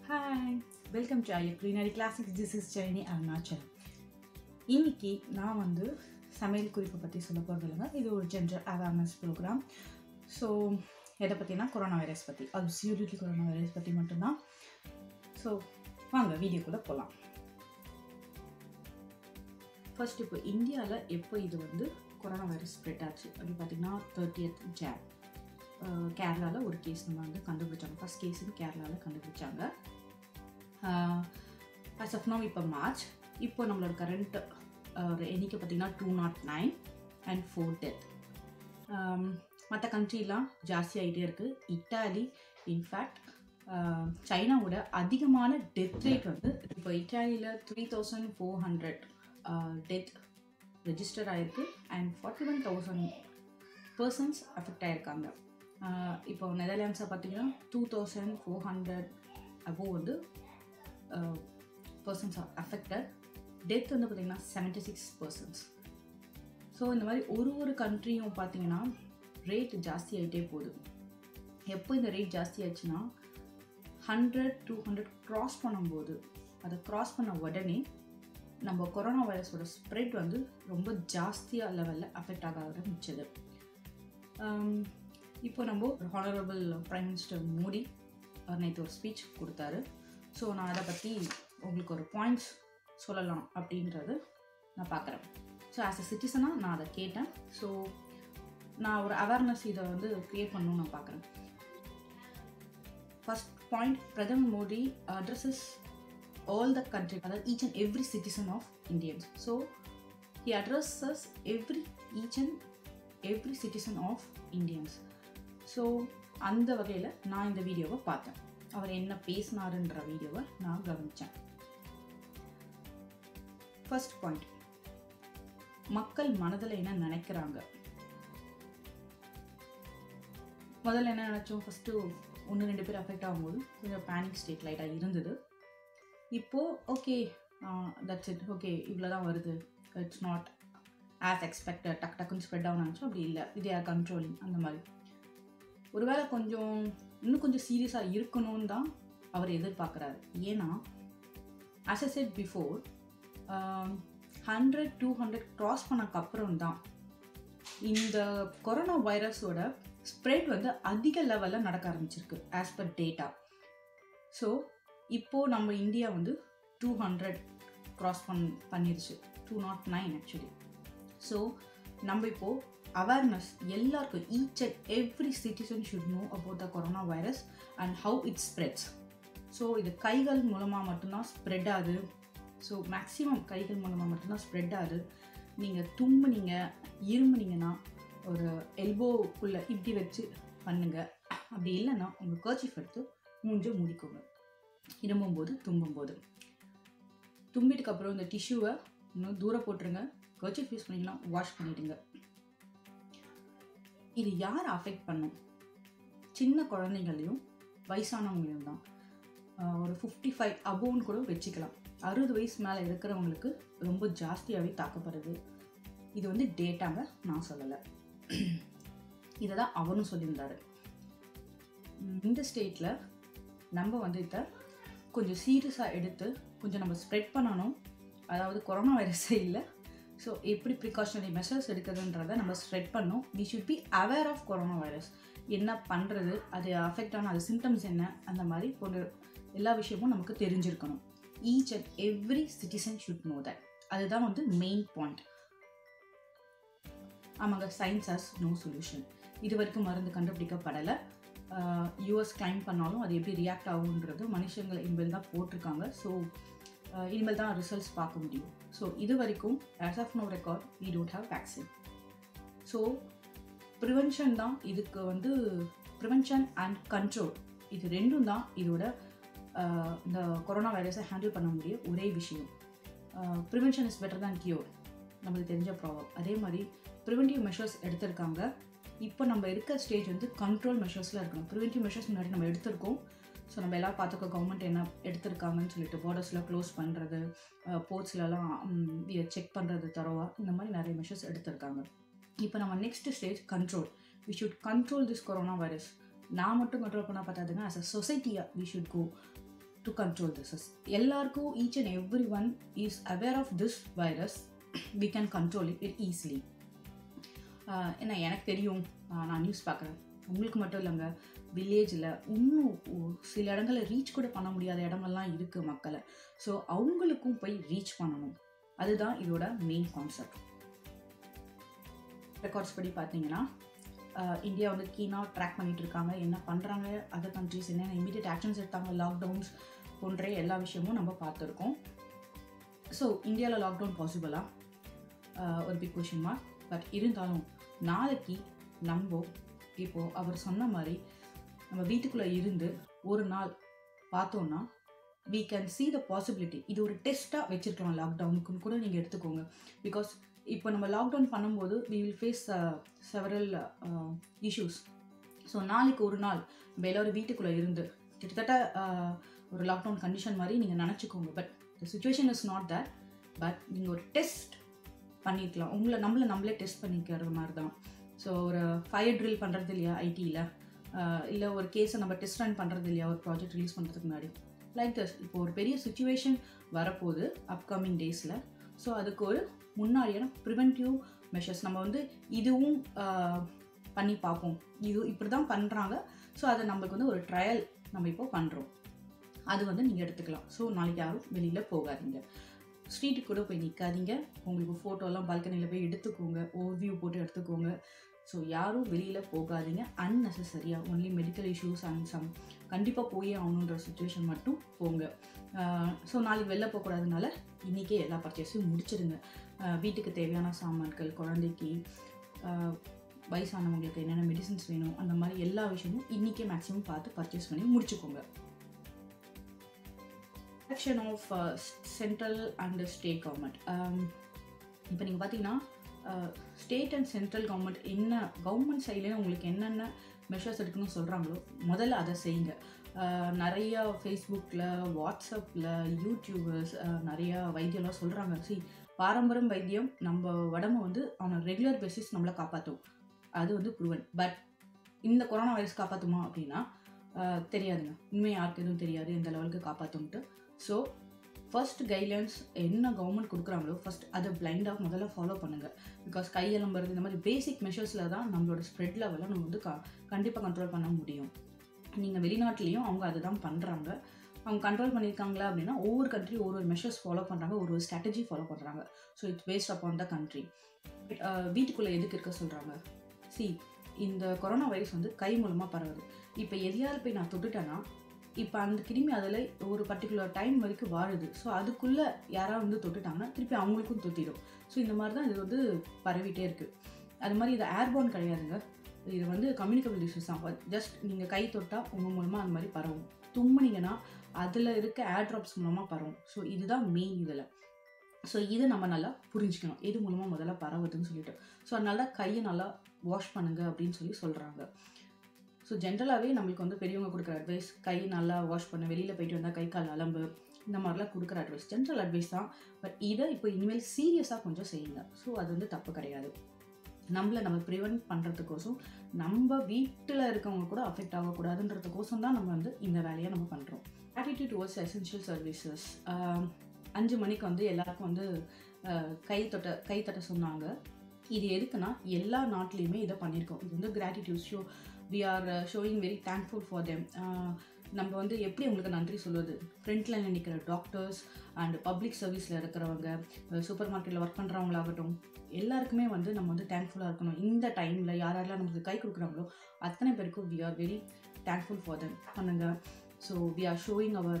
Hi welcome to I culinary classics this is journey Arunachal இன்னைக்கு நான் வந்து சமையல் குறிப்பை பற்றி சொல்ல போகிறது இல்லைங்க இது ஒரு ஜென்ரல் அவேர்னஸ் ப்ரோக்ராம் ஸோ எதை பற்றினா கொரோனா வைரஸ் பற்றி அது சியூரிட்டி கொரோனா வைரஸ் பற்றி மட்டும்தான் ஸோ வாங்க வீடியோக்குள்ளே போகலாம் ஃபர்ஸ்ட் இப்போ இந்தியாவில் எப்போ இது வந்து கொரோனா வைரஸ் ஸ்ப்ரெட் ஆச்சு அப்படின்னு பார்த்தீங்கன்னா தேர்ட்டியத் ஜான் கேரளாவில் ஒரு கேஸ் நம்ம வந்து கண்டுபிடிச்சாங்க ஃபஸ்ட் கேஸுன்னு கேரளாவில் கண்டுபிடிச்சாங்க அஸ் ஆஃப் நோ இப்போ மார்ச் இப்போ நம்மளோட கரண்ட் ஒரு எண்ணிக்கை பார்த்தீங்கன்னா two naught nine and four death மற்ற கண்ட்ரிலாம் ஜாஸ்தி ஆகிட்டே இருக்குது இட்டாலி இன்ஃபேக்ட் சைனாவோட அதிகமான டெத் ரேட் வந்து இப்போ இட்டாலியில் three thousand four hundred death register ஆகிருக்கு and forty one thousand persons affect ஆகிருக்காங்க இப்போ நெதர்லாண்ட்ஸை பார்த்தீங்கன்னா two thousand four hundred above வந்து பர்சன்ஸ் ஆர் அஃபெக்டட் டெத் வந்து பார்த்திங்கன்னா செவன்ட்டி சிக்ஸ் பர்சன்ஸ் ஸோ இந்த மாதிரி ஒரு ஒரு கண்ட்ரியும் பார்த்தீங்கன்னா ரேட் ஜாஸ்தி ஆகிட்டே போகுது எப்போ இந்த ரேட் ஜாஸ்தி ஆச்சுன்னா ஹண்ட்ரட் டூ ஹண்ட்ரட் க்ராஸ் பண்ணும்போது அதை க்ராஸ் பண்ண உடனே நம்ம கொரோனா வைரஸோட ஸ்ப்ரெட் வந்து ரொம்ப ஜாஸ்தியாக லெவலில் அஃபெக்ட் ஆக ஆரம்பிச்சது இப்போ நம்ம ஹானரபிள் ப்ரைம் மினிஸ்டர் மோடி நேற்று ஒரு ஸ்பீச் கொடுத்தாரு ஸோ நான் அதை பற்றி உங்களுக்கு ஒரு பாயிண்ட்ஸ் சொல்லலாம் அப்படின்றது நான் பார்க்குறேன் ஸோ ஆஸ் அ சிட்டிசனாக நான் அதை கேட்டேன் ஸோ நான் ஒரு அவேர்னஸ் இதை வந்து க்ரியேட் பண்ணணும்னு நான் பார்க்குறேன் ஃபஸ்ட் பாயிண்ட் பிரதமர் Modi addresses all the country, each and every citizen of Indians. So he addresses every each and every citizen of Indians. So அந்த வகையில் நான் இந்த வீடியோவை பார்த்தேன் அவர் என்ன பேசினாருன்ற வீடியோவை நான் கவனித்தேன் ஃபர்ஸ்ட் பாயிண்ட் மக்கள் மனதில் என்ன நினைக்கிறாங்க முதல்ல என்ன நினச்சோம் ஃபஸ்ட்டு ஒன்று ரெண்டு பேர் அஃபெக்ட் ஆகும்போது கொஞ்சம் பேனிக் ஸ்டேட் லைட்டாக இருந்தது இப்போது ஓகே தட்ஸ் இட் ஓகே இவ்வளோ தான் வருது இட்ஸ் நாட் ஆஸ் எக்ஸ்பெக்டட் டக் டக்குன்னு ஸ்ப்ரெட் ஆகும் நினச்சோம் அப்படி இல்லை இது ஆர் கண்ட்ரோலிங் அந்த மாதிரி ஒருவேளை கொஞ்சம் இன்னும் கொஞ்சம் சீரியஸாக இருக்கணும்னு தான் அவர் எதிர்பார்க்குறாரு ஏன்னா as a said before hundred two hundred cross பண்ணக்கப்புறம் தான் இந்த கொரோனா வைரஸோட ஸ்ப்ரெட் வந்து அதிக லெவலில் நடக்க ஆரம்பிச்சிருக்கு ஆஸ் பர் டேட்டா ஸோ இப்போது நம்ம இந்தியா வந்து டூ ஹண்ட்ரட் க்ராஸ் பண் பண்ணிருச்சு two naught nine actually so நம்ம இப்போது அவேர்னஸ் எல்லாருக்கும் each and every citizen should know about the corona virus and how it spreads so இது கைகள் மூலமாக மட்டும்தான் ஸ்ப்ரெட் ஆகுது ஸோ மேக்ஸிமம் கைகள் மூலமாக மட்டும்தான் ஸ்ப்ரெட் ஆகுது நீங்கள் தும்புனீங்க இரும்புனீங்கன்னா ஒரு எல்போக்குள்ளே இப்படி வச்சு பண்ணுங்கள் அப்படி இல்லைன்னா உங்கள் கர்ச்சிஃப் எடுத்து மூஞ்ச மூடிக்கோங்க இரும்பும்போது தும்பும்போது தும்பிட்டுக்கு அப்புறம் இந்த டிஷ்யூவை இன்னும் தூரம் போட்டுருங்க கர்ச்சிஃப் யூஸ் பண்ணிங்கன்னா வாஷ் பண்ணிடுங்க இது யார் அஃபெக்ட் பண்ணும் சின்ன குழந்தைங்களையும் வயசானவங்களையும் தான் ஒரு ஃபிஃப்டி ஃபைவ் அபோன்னு கூட வச்சுக்கலாம் அறுபது வயசு மேலே இருக்கிறவங்களுக்கு ரொம்ப ஜாஸ்தியாகவே தாக்கப்படுது இது வந்து டேட்டாங்க நான் சொல்லலை இதை தான் அவரும் சொல்லியிருந்தாரு இந்த ஸ்டேட்டில் நம்ம வந்து இதை கொஞ்சம் சீரியஸாக எடுத்து கொஞ்சம் நம்ம ஸ்ப்ரெட் பண்ணணும் அதாவது கொரோனா வைரஸே இல்லை ஸோ எப்படி ப்ரிகாஷனரி மெஷர்ஸ் எடுக்கிறதுன்றதை நம்ம ஸ்ப்ரெட் பண்ணோம் we should be aware of corona virus என்ன பண்ணுறது அது அஃபெக்ட் ஆன அது சிம்டம்ஸ் என்ன அந்த மாதிரி ஒரு எல்லா விஷயமும் நமக்கு தெரிஞ்சிருக்கணும் each and every citizen should know that அதுதான் வந்து மெயின் பாயிண்ட் ஆமாங்க சயின்ஸ் ஹாஸ் நோ சொல்யூஷன் இது வரைக்கும் மருந்து கண்டுபிடிக்கப்படலை யூஎஸ் கிளைம் பண்ணாலும் அது எப்படி ரியாக்ட் ஆகுன்றது மனுஷங்களை இனிமேல் தான் போட்டிருக்காங்க ஸோ இனிமேல் தான் ரிசல்ட்ஸ் பார்க்க முடியும் ஸோ இது வரைக்கும் as of no record we don't have vaccine so prevention தான் இதுக்கு வந்து ப்ரிவென்ஷன் அண்ட் கண்ட்ரோல் இது ரெண்டும் தான் இதோட இந்த கொரோனா வைரஸை ஹேண்டில் பண்ண முடிய ஒரே விஷயம் prevention is better than cure நம்மளுக்கு தெரிஞ்ச ப்ராப்ளம் அதே மாதிரி ப்ரிவென்டிவ் மெஷர்ஸ் எடுத்திருக்காங்க இப்போ நம்ம இருக்க ஸ்டேஜ் வந்து கண்ட்ரோல் மெஷர்ஸில் இருக்கணும் ப்ரிவென்டிவ் மெஷர்ஸ் முன்னாடி நம்ம எடுத்திருக்கோம் ஸோ நம்ம எல்லாம் பார்த்துக்கோ கவர்மெண்ட் என்ன எடுத்திருக்காங்கன்னு சொல்லிட்டு பார்டர்ஸில் க்ளோஸ் பண்ணுறது போர்ட்ஸ்லலாம் செக் பண்ணுறது தரவா இந்த மாதிரி நிறைய மெஷர்ஸ் எடுத்திருக்காங்க இப்போ நம்ம next stage control we should control this corona virus நான் மட்டும் கண்ட்ரோல் பண்ணால் பார்த்தாதுங்க ஆஸ் அ சொசைட்டியாக we should go to control this எல்லாருக்கும் each and every one is aware of this virus we can control it it easily ஏன்னா எனக்கு தெரியும் ஆஹ் நான் நியூஸ் பார்க்குறேன் உங்களுக்கு மட்டும் இல்லைங்க வில்லேஜில் இன்னும் ஒ- சில இடங்களில் ரீச் கூட பண்ண முடியாத இடமெல்லாம் இருக்குது மக்களை ஸோ அவங்களுக்கும் போய் ரீச் பண்ணணும் அதுதான் இதோட மெயின் கான்செப்ட் ரெக்கார்ட்ஸ் படி பார்த்தீங்கன்னா ஆஹ் இந்தியா வந்து கீனாக ட்ராக் பண்ணிட்டு இருக்காங்க என்ன பண்ணுறாங்க அதர் கண்ட்ரிஸ் என்னென்ன இமீடியட் ஆக்ஷன்ஸ் எடுத்தாங்க லாக்டவுன்ஸ் போன்ற எல்லா விஷயமும் நம்ம பார்த்துருக்கோம் ஸோ இந்தியாவில் லாக்டவுன் பாசிபிளா ஒரு பிக் கொஷின் மார்க் பட் இருந்தாலும் நாளைக்கு நம்ம இப்போது அவர் சொன்ன மாதிரி நம்ம வீட்டுக்குள்ளே இருந்து ஒரு நாள் பார்த்தோன்னா we can see the possibility இது ஒரு டெஸ்ட்டாக வச்சுருக்கலாம் லாக்டவுனுக்குன்னு கூட நீங்கள் எடுத்துக்கோங்க பிகாஸ் இப்போ நம்ம லாக்டவுன் பண்ணும்போது we will face several issues so நாளைக்கு ஒரு நாள் நம்ம எல்லோரும் வீட்டுக்குள்ளே இருந்து கிட்டத்தட்ட uh, ஒரு லாக்டவுன் கண்டிஷன் மாதிரி நீங்கள் நினச்சிக்கோங்க but the situation is not that but நீங்கள் ஒரு டெஸ்ட் பண்ணிக்கலாம் உங்களை நம்மளை நம்மளே டெஸ்ட் பண்ணிக்கிற மாதிரி தான் ஸோ ஒரு ஃபயர் ட்ரில் பண்ணுறது இல்லையா ஐடியில் இல்லை ஒரு கேஸை நம்ம டெஸ்ட் ரன் பண்ணுறது இல்லையா ஒரு ப்ராஜெக்ட் ரிலீஸ் பண்ணுறதுக்கு முன்னாடி லைக் தஸ் இப்போ ஒரு பெரிய சுச்சுவேஷன் வரப்போகுது அப்கமிங் டேஸில் ஸோ அதுக்கு ஒரு முன்னாடியான ப்ரிவென்டிவ் மெஷர்ஸ் நம்ம வந்து இதுவும் ஆஹ், பண்ணி பார்ப்போம் இது இப்படி தான் பண்ணுறாங்க ஸோ அதை நம்மளுக்கு வந்து ஒரு ட்ரையல் நம்ம இப்போ பண்ணுறோம் அது வந்து நீங்கள் எடுத்துக்கலாம் ஸோ நாளைக்கு யாரும் வெளியில் போகாதீங்க ஸ்ட்ரீட்டுக்கு கூட போய் நிற்காதீங்க உங்களுக்கு ஃபோட்டோலாம் பால்கனியில் போய் எடுத்துக்கோங்க ஓவர்வியூ போட்டு எடுத்துக்கோங்க ஸோ யாரும் வெளியில் போகாதீங்க அன்னெசரியாக only medical issues and some கண்டிப்பாக போயே ஆகணுன்ற சுச்சுவேஷன் மட்டும் போங்க ஸோ நாளைக்கு வெளில போகக்கூடாதுனால இன்றைக்கே எல்லா பர்ச்சேஸையும் முடிச்சிடுங்க ஆஹ் வீட்டுக்கு தேவையான சாமான்கள் குழந்தைக்கு ஆஹ் வயசானவங்களுக்கு என்னென்ன மெடிசின்ஸ் வேணும் அந்த மாதிரி எல்லா விஷயமும் இன்றைக்கே மேக்ஸிமம் பார்த்து பர்ச்சேஸ் பண்ணி முடிச்சுக்கோங்க action of central and state government இப்போ நீங்கள் பார்த்தீங்கன்னா ஸ்டேட் அண்ட் சென்ட்ரல் கவர்மெண்ட் என்ன கவர்மெண்ட் சைட்லேயே உங்களுக்கு என்னென்ன மெஷர்ஸ் எடுக்கணும்னு சொல்கிறாங்களோ முதல்ல அதை செய்யுங்க அஹ், நிறைய ஃபேஸ்புக்கில் வாட்ஸ்அப்பில் யூடியூபர்ஸ் நிறையா வைத்தியம்லாம் சொல்கிறாங்க சி பாரம்பரியம் வைத்தியம் நம்ம உடம்பு வந்து ஆன் ரெகுலர் பேசிஸ் நம்மளை காப்பாற்றும் அது வந்து ப்ரூவன் பட் இந்த கொரோனா வைரஸ் காப்பாற்றுமா அப்படின்னா அஹ், தெரியாதுங்க உண்மை யாருக்கு எதுவும் தெரியாது எந்த லெவலுக்கு காப்பாற்றும்ட்டு ஸோ ஃபர்ஸ்ட் கைட்லைன்ஸ் என்ன கவர்மெண்ட் கொடுக்குறாங்களோ ஃபர்ஸ்ட் அதை பிளைண்டாக முதல்ல ஃபாலோ பண்ணுங்கள் பிகாஸ் கையெலம்புறது இந்த மாதிரி பேசிக் மெஷர்ஸில் தான் நம்மளோட ஸ்ப்ரெட் லெவலை நம்ம வந்து க கண்டிப்பாக கண்ட்ரோல் பண்ண முடியும் நீங்கள் வெளிநாட்டிலையும் அவங்க அதுதான் பண்ணுறாங்க அவங்க கண்ட்ரோல் பண்ணியிருக்காங்களா அப்படின்னா ஒவ்வொரு கண்ட்ரி ஒரு ஒரு மெஷர்ஸ் ஃபாலோ பண்ணுறாங்க ஒரு ஒரு ஸ்ட்ராட்டஜி ஃபாலோ பண்ணுறாங்க so it's based upon the country வீட்டுக்குள்ளே எதுக்கு இருக்க சொல்கிறாங்க சி இந்த கொரோனா வைரஸ் வந்து கை மூலமாக பரவுது இப்போ எதையாவது போய் நான் தொட்டுட்டேன்னா இப்போ அந்த கிருமி அதில் ஒரு பர்டிகுலர் டைம் வரைக்கும் வாழுது ஸோ அதுக்குள்ளே யாராவது வந்து தொட்டுட்டாங்கன்னா திருப்பி அவங்களுக்கும் தொத்திடும் ஸோ இந்த மாதிரி தான் இது வந்து பரவிட்டே இருக்குது அது மாதிரி இது ஏர்போன் கிடையாதுங்க இது வந்து கம்யூனிகபிள் டிசீஸ் தான் ஜஸ்ட் நீங்கள் கை தொட்டால் உங்கள் மூலமாக அந்த மாதிரி பரவும் தும்முனீங்கன்னா அதில் இருக்க ஏர் ட்ராப்ஸ் மூலமாக பரவும் ஸோ இதுதான் மெயின் இதில் ஸோ இதை நம்ம நல்லா புரிஞ்சுக்கணும் எது மூலமாக முதல்ல பரவுதுன்னு சொல்லிட்டு ஸோ அதனால தான் கையை நல்லா வாஷ் பண்ணுங்க அப்படின்னு சொல்லி சொல்கிறாங்க ஸோ ஜென்ரலாகவே நம்மளுக்கு வந்து பெரியவங்க கொடுக்குற அட்வைஸ் கை நல்லா வாஷ் பண்ண வெளியில் போயிட்டு வந்தால் கை கால் அலம்பு இந்த மாதிரிலாம் கொடுக்குற அட்வைஸ் ஜென்ரல் அட்வைஸ் தான் பட் இதை இப்போ இனிமேல் சீரியஸாக கொஞ்சம் செய்யுங்க ஸோ அது வந்து தப்பு கிடையாது நம்மளை நம்ம ப்ரிவென்ட் பண்ணுறதுக்கோசம் நம்ம வீட்டில் இருக்கவங்க கூட அஃபெக்ட் ஆகக்கூடாதுன்றதுக்கோசம் தான் நம்ம வந்து இந்த வேலையை நம்ம பண்ணுறோம் ஆட்டிடியூட் டுவர்ட்ஸ் எசென்ஷியல் சர்வீசஸ் அஞ்சு மணிக்கு வந்து எல்லாருக்கும் வந்து ஆஹ், கை தொட்ட கை தட்ட சொன்னாங்க இது எதுக்குன்னா எல்லா நாட்டிலையுமே இதை பண்ணியிருக்கோம் இது வந்து gratitude show we are showing very thankful for them நம்ம வந்து எப்படி உங்களுக்கு நன்றி சொல்வது ஃப்ரண்ட் லைனில் நிற்கிற டாக்டர்ஸ் அண்ட் பப்ளிக் சர்வீஸில் இருக்கிறவங்க சூப்பர் மார்க்கெட்டில் ஒர்க் பண்ணுறவங்களாகட்டும் எல்லாருக்குமே வந்து நம்ம வந்து தேங்க்ஃபுல்லாக இருக்கணும் இந்த டைமில் யார் யாரெல்லாம் நமக்கு கை கொடுக்குறாங்களோ அத்தனை பேருக்கும் we are very thankful for them பண்ணுங்க so we are showing our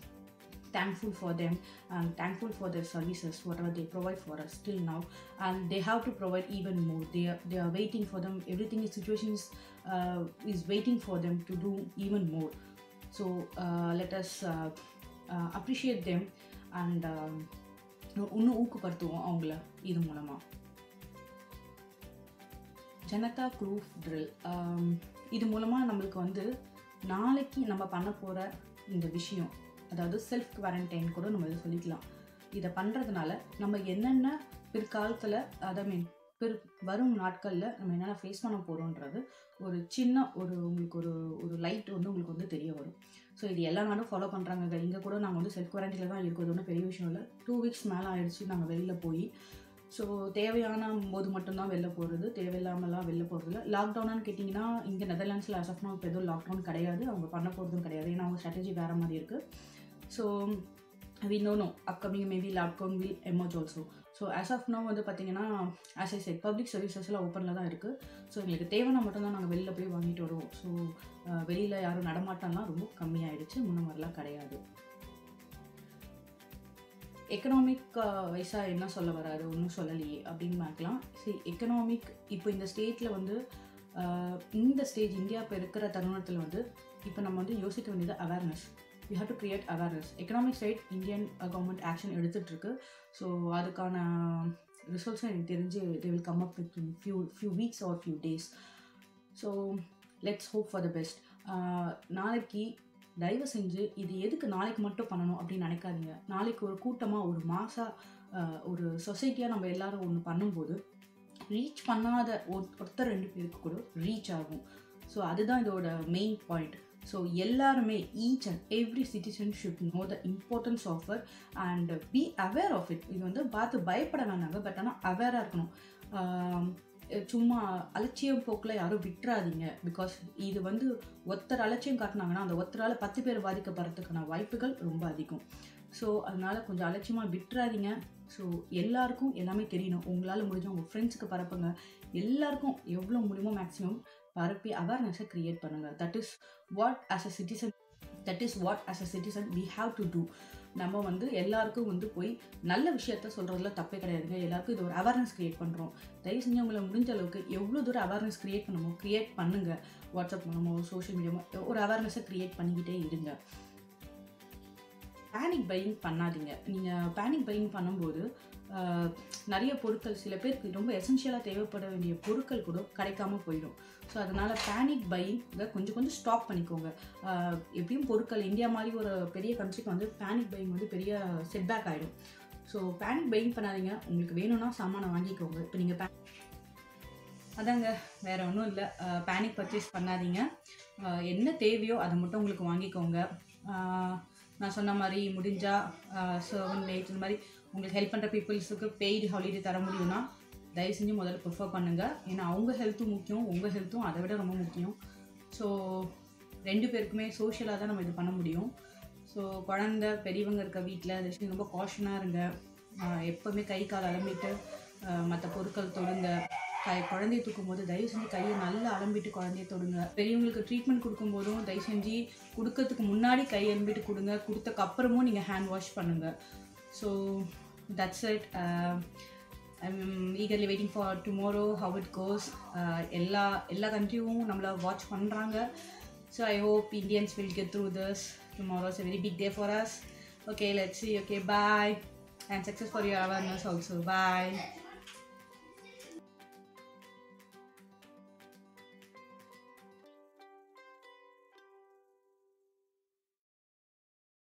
thankful for them and thankful for their services whatever they provide for us till now and they have to provide even more they are, they are waiting for them everything is situation is uh, is waiting for them to do even more so uh, let us uh, uh, appreciate them and um, இன்னும் ஊக்கப்படுத்துவோம் அவங்கள இது மூலமாக Janata Cruyff drill இது மூலமாக நம்மளுக்கு வந்து நாளைக்கு நம்ம பண்ண போகிற இந்த விஷயம் அதாவது செல்ஃப் குவாரண்டைன் கூட நம்ம இதை சொல்லிக்கலாம் இதை பண்ணுறதுனால நம்ம என்னென்ன பிற்காலத்தில் அதை மீன் பிற வரும் நாட்களில் நம்ம என்னென்ன ஃபேஸ் பண்ண போகிறோன்றது ஒரு சின்ன ஒரு உங்களுக்கு ஒரு ஒரு லைட் வந்து உங்களுக்கு வந்து தெரிய வரும் ஸோ இது எல்லா நாடும் ஃபாலோ பண்ணுறாங்க இங்கே கூட நாங்கள் வந்து செல்ஃப் குவாரண்டைனில் தான் இருக்குது ஒன்றும் பெரிய விஷயம் இல்லை டூ வீக்ஸ் மேலே ஆயிடுச்சு நாங்கள் வெளியில் போய் ஸோ தேவையான போது மட்டும்தான் வெளில போகிறது தேவையில்லாமலாம் வெளில போகிறது இல்லை லாக்டவுனான்னு கேட்டிங்கன்னா இங்கே நெதர்லாண்ட்ஸில் அஸ் ஆஃப் நோ இப்போ எதுவும் லாக்டவுன் கிடையாது அவங்க பண்ண போகிறதும் கிடையாது ஏன்னா அவங்க ஸ்ட்ராட்டஜி வேறு மாதிரி இருக்குது so we know know upcoming maybe lockdown will emerge also so as of no வந்து பார்த்தீங்கன்னா ஆஸ் ஐ செட் பப்ளிக் சர்வீசஸ்லாம் ஓப்பனில் தான் இருக்குது ஸோ எங்களுக்கு தேவைன்னா மட்டும்தான் நாங்கள் வெளியில் போய் வாங்கிட்டு வருவோம் ஸோ வெளியில் யாரும் நடமாட்டம்லாம் ரொம்ப கம்மியாயிடுச்சு முன்ன மாதிரிலாம் கிடையாது எக்கனாமிக் வைஸாக என்ன சொல்ல வராரு ஒன்றும் சொல்லலையே அப்படின்னு பார்க்கலாம் சரி எக்கனாமிக் இப்போ இந்த ஸ்டேட்டில் வந்து இந்த ஸ்டேஜ் இந்தியா இப்போ இருக்கிற தருணத்தில் வந்து இப்போ நம்ம வந்து யோசிக்க வேண்டியது awareness we have to create awareness economic side Indian government action எடுத்துகிட்ருக்கு ஸோ அதுக்கான ரிசல்ட்ஸும் எனக்கு தெரிஞ்சு they will come up with few few weeks or few days so let's hope for the best நாளைக்கு தயவு செஞ்சு இது எதுக்கு நாளைக்கு மட்டும் பண்ணணும் அப்படின்னு நினைக்காதீங்க நாளைக்கு ஒரு கூட்டமாக ஒரு மாதம் ஒரு சொசைட்டியாக நம்ம எல்லாரும் ஒன்று பண்ணும்போது ரீச் பண்ணாத ஒருத்தர் ரெண்டு பேருக்கு கூட ரீச் ஆகும் ஸோ அதுதான் இதோட மெயின் பாயிண்ட் ஸோ எல்லாருமே each and every citizen should know the importance of it and be aware of it இது வந்து பார்த்து பயப்பட வேணாங்க பட் ஆனால் அவேராக இருக்கணும் சும்மா அலட்சியம் போக்கில் யாரும் விட்டுறாதீங்க பிகாஸ் இது வந்து ஒருத்தர் அலட்சியம் காட்டினாங்கன்னா அந்த ஒருத்தரால் பத்து பேர் பாதிக்கப்படுறதுக்கான வாய்ப்புகள் ரொம்ப அதிகம் ஸோ அதனால் கொஞ்சம் அலட்சியமாக விட்டுறாதீங்க ஸோ எல்லாருக்கும் எல்லாமே தெரியணும் உங்களால் முடிஞ்ச உங்கள் ஃப்ரெண்ட்ஸுக்கு பரப்புங்க எல்லாருக்கும் எவ்வளோ முடியுமோ மேக்ஸிமம் பரப்பி அவேர்னஸை க்ரியேட் பண்ணுங்கள் that is what as a citizen that is what as a citizen we have to do நம்ம வந்து எல்லாருக்கும் வந்து போய் நல்ல விஷயத்த சொல்கிறதுல தப்பே கிடையாதுங்க எல்லாருக்கும் இது ஒரு அவேர்னஸ் க்ரியேட் பண்ணுறோம் தயவு செஞ்சு உங்களை முடிஞ்ச அளவுக்கு எவ்வளோ தூரம் அவேர்னஸ் க்ரியேட் பண்ணணுமோ க்ரியேட் பண்ணுங்கள் வாட்ஸ்அப் மூலமோ சோஷியல் மீடியாமோ ஒரு அவேர்னஸை க்ரியேட் பண்ணிக்கிட்டே இருங்க பேனிக் பையிங் பண்ணாதீங்க நீங்கள் பேனிக் பையிங் பண்ணும்போது நிறைய பொருட்கள் சில பேருக்கு ரொம்ப எசென்ஷியலாக தேவைப்பட வேண்டிய பொருட்கள் கூட கிடைக்காம போயிடும் ஸோ அதனால் பேனிக் பையிங்கை கொஞ்சம் கொஞ்சம் ஸ்டாப் பண்ணிக்கோங்க எப்படியும் பொருட்கள் இந்தியா மாதிரி ஒரு பெரிய கண்ட்ரிக்கு வந்து பேனிக் பையிங் வந்து பெரிய செட்பேக் ஆகிடும் ஸோ பேனிக் பையிங் பண்ணாதீங்க உங்களுக்கு வேணும்னா சாமானை வாங்கிக்கோங்க இப்போ நீங்கள் பே அதாங்க வேறு ஒன்றும் இல்லை பேனிக் பர்ச்சேஸ் பண்ணாதீங்க என்ன தேவையோ அதை மட்டும் உங்களுக்கு வாங்கிக்கோங்க நான் சொன்ன மாதிரி முடிஞ்சால் சர்வன் மேட்ஸ் இந்த மாதிரி உங்களுக்கு ஹெல்ப் பண்ணுற பீப்புள்ஸுக்கு பெய்டு ஹாலிடே தர முடியும்னா தயவு செஞ்சு முதல்ல ப்ரிஃபர் பண்ணுங்கள் ஏன்னா அவங்க ஹெல்த்தும் முக்கியம் உங்கள் ஹெல்த்தும் அதை விட ரொம்ப முக்கியம் ஸோ ரெண்டு பேருக்குமே சோஷியலாக தான் நம்ம இது பண்ண முடியும் ஸோ குழந்த பெரியவங்க இருக்க வீட்டில் ரொம்ப காஷனாக இருங்க எப்போவுமே கை கால் அலம்பிட்டு மற்ற பொருட்கள் தொடுங்க கை குழந்தைய தூக்கும் போது தயவு செஞ்சு கையை நல்லா அலம்பிட்டு குழந்தைய தொடுங்க பெரியவங்களுக்கு ட்ரீட்மெண்ட் கொடுக்கும்போதும் தயவு செஞ்சு கொடுக்கறதுக்கு முன்னாடி கை அலம்பிட்டு கொடுங்க கொடுத்தக்கு அப்புறமும் நீங்கள் ஹேண்ட் வாஷ் பண்ணுங்கள் so that's it I'm eagerly waiting for tomorrow how it goes எல்லா எல்லா கண்ட்ரியும் நம்மளை வாட்ச் பண்ணுறாங்க so I hope Indians will get through this tomorrow is a very big day for us okay let's see okay bye and success for your awareness also bye